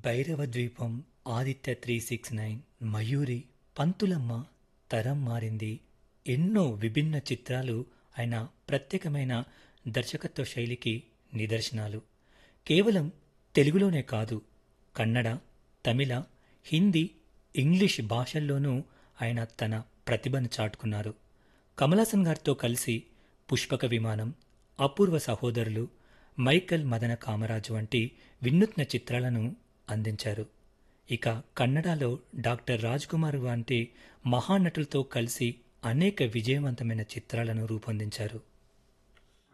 Bhairava Dweepam Aditya three six nine Mayuri Panthulamma తరం మారింది ఎన్నో విభిన్న చిత్రాలు ఆయన ప్రత్యేకమైన దర్శకత్వ శైలికి నిదర్శనాలు కేవలం తెలుగులోనే కాదు కన్నడ తమిళ హిందీ ఇంగ్లీష్ భాషల్లోనూ ఆయన తన ప్రతిభను చాటుకున్నారు కమలాసన్ గారితో కలిసి పుష్పక విమానం అపూర్వ సహోదరులు మైకల్ మదన కామరాజు వంటి వినూత్న చిత్రాలను అందించారు ఇక కన్నడలో డాక్టర్ రాజ్ కుమార్ వంటి మహానటులతో కలిసి అనేక విజయవంతమైన చిత్రాలను రూపొందించారు